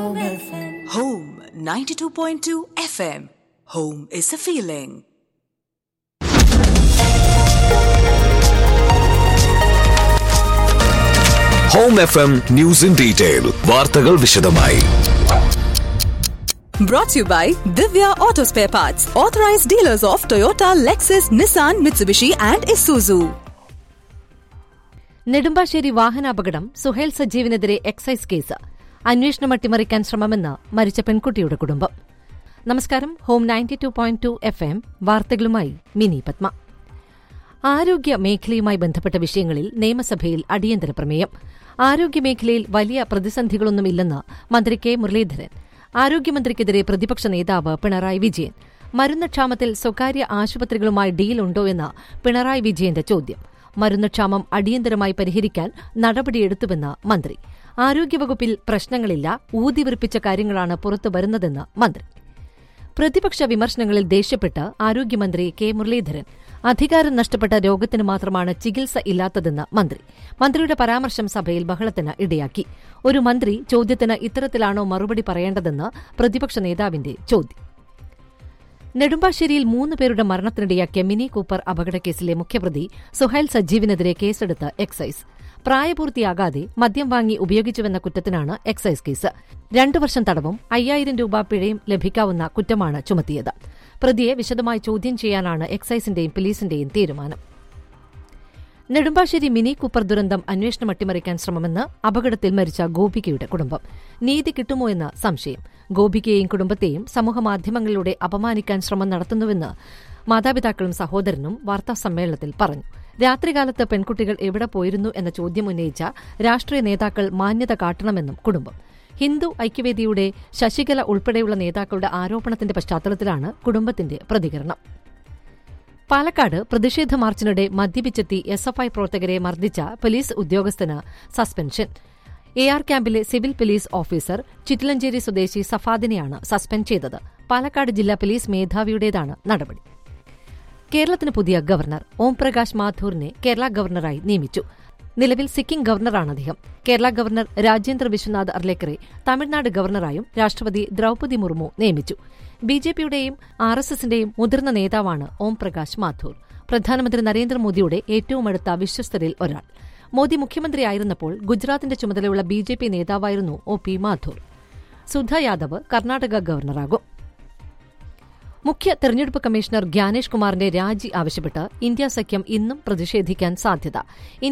Home 92.2 FM. Home is a feeling. Home F M news in detail വാർത്തകൾ വിശദമായി Brought to you by Divya Auto Spare Parts, authorized dealers of Toyota, Lexus, Nissan, Mitsubishi, and Isuzu. Nedumbassery വാഹനാപകടം സുഹേൽ സജീവിനെതിരെ excise case അന്വേഷണം അട്ടിമറിക്കാൻ ശ്രമമെന്ന് മരിച്ച പെൺകുട്ടിയുടെ കുടുംബം നമസ്കാരം home ninety two point two F M വാർത്തകളുമായി മിനി പത്മ ആരോഗ്യ മേഖലയുമായി ബന്ധപ്പെട്ട വിഷയങ്ങളിൽ നിയമസഭയിൽ അടിയന്തര പ്രമേയം ആരോഗ്യമേഖലയിൽ വലിയ പ്രതിസന്ധികളൊന്നുമില്ലെന്ന് മന്ത്രി കെ മുരളീധരൻ ആരോഗ്യമന്ത്രിക്കെതിരെ പ്രതിപക്ഷ നേതാവ് പിണറായി വിജയൻ മരുന്നുക്ഷാമത്തിൽ സ്വകാര്യ ആശുപത്രികളുമായി ഡീലുണ്ടോ എന്ന പിണറായി വിജയന്റെ ചോദ്യം മരുന്നുക്ഷാമം അടിയന്തരമായി പരിഹരിക്കാൻ നടപടിയെടുത്തുവെന്ന് മന്ത്രി ആരോഗ്യവകുപ്പിൽ പ്രശ്നങ്ങളില്ല ഊതിവിറിപ്പിച്ച കാര്യങ്ങളാണ് പുറത്തുവരുന്നതെന്ന് മന്ത്രി പ്രതിപക്ഷ വിമർശനങ്ങളിൽ ദേഷ്യപ്പെട്ട് ആരോഗ്യമന്ത്രി കെ മുരളീധരൻ അധികാരം നഷ്ടപ്പെട്ട രോഗത്തിന് മാത്രമാണ് ചികിത്സ ഇല്ലാത്തതെന്ന് മന്ത്രി മന്ത്രിയുടെ പരാമർശം സഭയിൽ ബഹളത്തിന് ഇടയാക്കി ഒരു മന്ത്രി ചോദ്യത്തിന് ഇത്തരത്തിലാണോ മറുപടി പറയേണ്ടതെന്ന് പ്രതിപക്ഷ നേതാവിന്റെ ചോദ്യം നെടുമ്പാശ്ശേരിയിൽ മൂന്ന് പേരുടെ മരണത്തിനിടയാക്കിയ മിനി കൂപ്പർ അപകടക്കേസിലെ മുഖ്യപ്രതി സുഹൈൽ സജീവിനെതിരെ കേസെടുത്ത് എക്സൈസ് പ്രായപൂർത്തിയാകാതെ മദ്യം വാങ്ങി ഉപയോഗിച്ചുവെന്ന കുറ്റത്തിനാണ് എക്സൈസ് കേസ് രണ്ടു വർഷം തടവും അയ്യായിരം രൂപ പിഴയും ലഭിക്കാവുന്ന കുറ്റമാണ് ചുമത്തിയത് പ്രതിയെ വിശദമായി ചോദ്യം ചെയ്യാനാണ് എക്സൈസിന്റെയും പോലീസിന്റെയും തീരുമാനം നെടുമ്പാശ്ശേരി മിനി കൂപ്പർ ദുരന്തം അന്വേഷണം അട്ടിമറിക്കാൻ ശ്രമമെന്ന് അപകടത്തിൽ മരിച്ച ഗോപികയുടെ കുടുംബം നീതി കിട്ടുമോ എന്ന സംശയം ഗോപികയെയും കുടുംബത്തെയും സമൂഹമാധ്യമങ്ങളിലൂടെ അപമാനിക്കാൻ ശ്രമം നടത്തുന്നുവെന്ന് മാതാപിതാക്കളും സഹോദരനും വാർത്താസമ്മേളനത്തിൽ പറഞ്ഞു രാത്രികാലത്ത് പെൺകുട്ടികൾ എവിടെ പോയിരുന്നു എന്ന ചോദ്യം ഉന്നയിച്ച രാഷ്ട്രീയ നേതാക്കൾ മാന്യത കാട്ടണമെന്നും കുടുംബം ഹിന്ദു ഐക്യവേദിയുടെ ശശികല ഉൾപ്പെടെയുള്ള നേതാക്കളുടെ ആരോപണത്തിന്റെ പശ്ചാത്തലത്തിലാണ് കുടുംബത്തിന്റെ പ്രതികരണം പാലക്കാട് പ്രതിഷേധ മാർച്ചിനിടെ മദ്യപിച്ചെത്തി എസ് എഫ് ഐ പ്രവർത്തകരെ മർദ്ദിച്ച പോലീസ് ഉദ്യോഗസ്ഥന് സസ്പെൻഷൻ എ ആർ ക്യാമ്പിലെ സിവിൽ പോലീസ് ഓഫീസർ ചിറ്റിലഞ്ചേരി സ്വദേശി സഫാദിനെയാണ് സസ്പെൻഡ് ചെയ്തത് പാലക്കാട് ജില്ലാ പോലീസ് മേധാവിയുടേതാണ് നടപടി കേരളത്തിന് പുതിയ ഗവർണർ ഓംപ്രകാശ് മാഥൂറിനെ കേരള ഗവർണറായി നിയമിച്ചു നിലവിൽ സിക്കിം ഗവർണറാണ് അദ്ദേഹം കേരള ഗവർണർ രാജേന്ദ്ര വിശ്വനാഥ് അർലേക്കറെ തമിഴ്നാട് ഗവർണറായും രാഷ്ട്രപതി ദ്രൌപതി മുർമു നിയമിച്ചു ബി ജെ പിയുടെയും ആർ എസ് എസിന്റെയും മുതിർന്ന നേതാവാണ് ഓം പ്രകാശ് മാഥൂർ പ്രധാനമന്ത്രി നരേന്ദ്രമോദിയുടെ ഏറ്റവും അടുത്ത വിശ്വസ്തരിൽ ഒരാൾ മോദി മുഖ്യമന്ത്രിയായിരുന്നപ്പോൾ ഗുജറാത്തിന്റെ ചുമതലയുള്ള ബി ജെ പി നേതാവായിരുന്നു ഒ പി മാഥൂർ സുധ യാദവ് കർണാടക ഗവർണറാകും മുഖ്യ തെരഞ്ഞെടുപ്പ് കമ്മീഷണർ ഗ്യാനേഷ് കുമാറിന്റെ രാജി ആവശ്യപ്പെട്ട് ഇന്ത്യ സഖ്യം ഇന്നും പ്രതിഷേധിക്കാൻ സാധ്യത